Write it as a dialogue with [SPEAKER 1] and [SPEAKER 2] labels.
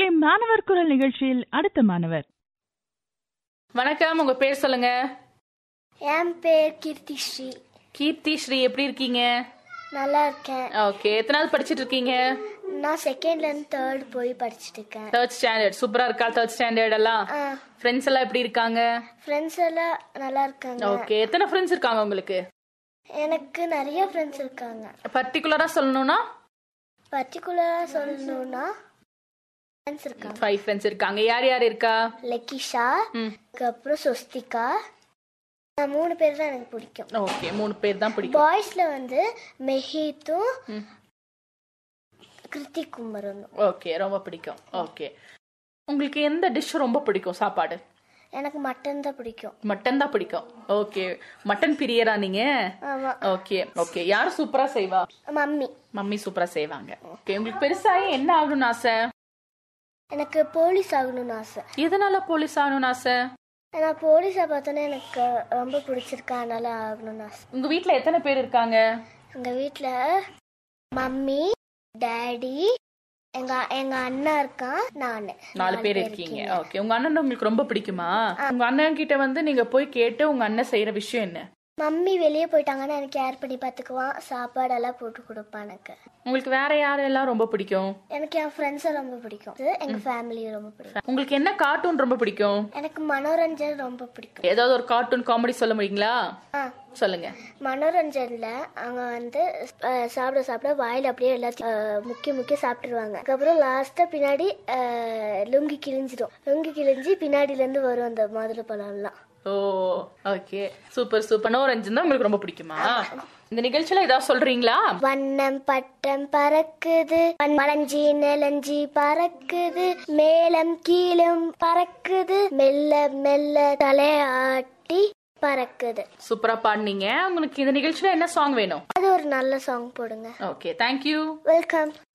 [SPEAKER 1] இன்றைய மாணவர் குரல் நிகழ்ச்சியில் அடுத்த மாணவர்
[SPEAKER 2] வணக்கம் உங்க பேர் சொல்லுங்க
[SPEAKER 3] என் பேர் கீர்த்தி ஸ்ரீ
[SPEAKER 2] கீர்த்தி ஸ்ரீ எப்படி இருக்கீங்க
[SPEAKER 3] நல்லா இருக்கேன்
[SPEAKER 2] ஓகே எத்தனாவது படிச்சிட்டு இருக்கீங்க
[SPEAKER 3] நான் செகண்ட்ல இருந்து தேர்ட் போய் படிச்சுட்டு இருக்கேன்
[SPEAKER 2] தேர்ட் ஸ்டாண்டர்ட் சூப்பரா இருக்கா தேர்ட் ஸ்டாண்டர்ட் எல்லாம் ஃப்ரெண்ட்ஸ் எல்லாம் எப்படி இருக்காங்க
[SPEAKER 3] ஃப்ரெண்ட்ஸ் எல்லாம் நல்லா இருக்காங்க
[SPEAKER 2] ஓகே எத்தனை ஃப்ரெண்ட்ஸ் இருக்காங்க உங்களுக்கு
[SPEAKER 3] எனக்கு நிறைய ஃப்ரெண்ட்ஸ் இருக்காங்க
[SPEAKER 2] பர்டிகுலரா சொல்லணும்னா
[SPEAKER 3] பர்டிகுலரா சொல்லணும்னா ஃப்ரெண்ட்ஸ் இருக்காங்க
[SPEAKER 2] ஃபைவ் ஃப்ரெண்ட்ஸ் இருக்காங்க யார் யார் இருக்கா
[SPEAKER 3] லெக்கிஷா
[SPEAKER 2] ம்
[SPEAKER 3] அதுக்கப்புறம் சொஸ்திகா நான் மூணு பேர் தான் எனக்கு பிடிக்கும்
[SPEAKER 2] ஓகே மூணு பேர் தான் பிடிக்கும்
[SPEAKER 3] பாய்ஸ்ல வந்து மெஹீத்தும் கிருத்திக் குமரனும்
[SPEAKER 2] ஓகே ரொம்ப பிடிக்கும் ஓகே உங்களுக்கு எந்த டிஷ் ரொம்ப பிடிக்கும் சாப்பாடு
[SPEAKER 3] எனக்கு மட்டன் தான் பிடிக்கும்
[SPEAKER 2] மட்டன் தான் பிடிக்கும் ஓகே மட்டன் பிரியரா நீங்க
[SPEAKER 3] ஆமா
[SPEAKER 2] ஓகே ஓகே யார் சூப்பரா செய்வா
[SPEAKER 3] மம்மி
[SPEAKER 2] மம்மி சூப்பரா செய்வாங்க ஓகே உங்களுக்கு பெருசாகி என்ன ஆகணும்னு ஆசை
[SPEAKER 3] எனக்கு போலீஸ் ஆகணும்னு ஆசை
[SPEAKER 2] எதனால போலீஸ் ஆகணும்னு ஆசை
[SPEAKER 3] நான் போலீஸை பார்த்தோன்னே எனக்கு ரொம்ப பிடிச்சிருக்கா அதனால ஆகணும்னு ஆசை
[SPEAKER 2] உங்க வீட்ல எத்தனை பேர் இருக்காங்க
[SPEAKER 3] எங்கள் வீட்டில் மம்மி டேடி எங்க எங்க அண்ணா இருக்கான் நான்
[SPEAKER 2] நாலு பேர் இருக்கீங்க ஓகே உங்க அண்ணன் உங்களுக்கு ரொம்ப பிடிக்குமா உங்க அண்ணன் கிட்ட வந்து நீங்க போய் கேட்டு உங்க அண்ணன் செய்யற விஷயம் என்ன
[SPEAKER 3] மம்மி வெளியே போயிட்டாங்கன்னா எனக்கு கேர் பண்ணி பார்த்துக்குவான் சாப்பாடெல்லாம் போட்டு கொடுப்பான் எனக்கு
[SPEAKER 2] உங்களுக்கு வேற யாரெல்லாம் ரொம்ப பிடிக்கும்
[SPEAKER 3] எனக்கு என் ஃப்ரெண்ட்ஸை ரொம்ப பிடிக்கும் இது எங்க ஃபேமிலியை ரொம்ப பிடிக்கும்
[SPEAKER 2] உங்களுக்கு என்ன கார்ட்டூன் ரொம்ப பிடிக்கும்
[SPEAKER 3] எனக்கு மனோரஞ்சன் ரொம்ப பிடிக்கும்
[SPEAKER 2] ஏதாவது ஒரு கார்ட்டூன் காமெடி சொல்ல முடியுங்களா
[SPEAKER 3] ஆ
[SPEAKER 2] சொல்லுங்க
[SPEAKER 3] மனோரஞ்சன்ல அவங்க வந்து அஹ், சாப்பிட சாப்பிட வாயில அப்படியே எல்லாத்தையும் அஹ், முக்கி முக்கி சாப்பிட்டுருவாங்க அதுக்கப்புறம் லாஸ்டா பின்னாடி அஹ், லுங்கி கிழிஞ்சிடும் லுங்கி கிழிஞ்சு பின்னாடில இருந்து வரும் அந்த மாதுளை பழம்லாம்
[SPEAKER 2] oh okay super super Manoranjan தான் உங்களுக்கு ரொம்ப பிடிக்குமா இந்த நிகழ்ச்சியில ஏதாவது சொல்றீங்களா
[SPEAKER 3] வண்ணம் பட்டம் பறக்குது வளைஞ்சி நிலஞ்சி பறக்குது மேலம் கீழும் பறக்குது மெல்ல மெல்ல தலையாட்டி பறக்குது
[SPEAKER 2] சூப்பரா பாடுனீங்க உங்களுக்கு இந்த நிகழ்ச்சியில என்ன சாங் வேணும்
[SPEAKER 3] அது ஒரு நல்ல சாங் போடுங்க
[SPEAKER 2] ஓகே தேங்க்யூ
[SPEAKER 3] வெல்கம்